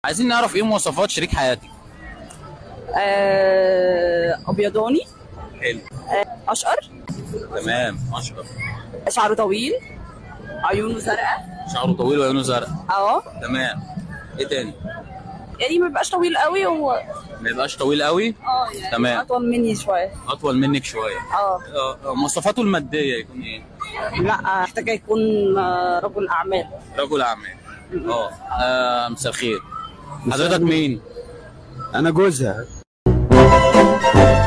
عايزين نعرف ايه مواصفات شريك حياتك آه، ابيضاني حلو اشقر تمام اشرف شعره طويل عيونه زرقاء شعره طويل وعيونه زرق اه تمام ايه تاني يعني ما بيبقاش طويل قوي و ما يبقاش طويل قوي اه يعني تمام. اطول مني شويه اطول منك شويه اه آه، آه، مواصفاته الماديه يكون ايه لا محتاجه يكون آه، رجل اعمال رجل اعمال اه آه، مساء الخير حضرتك مين انا جوزها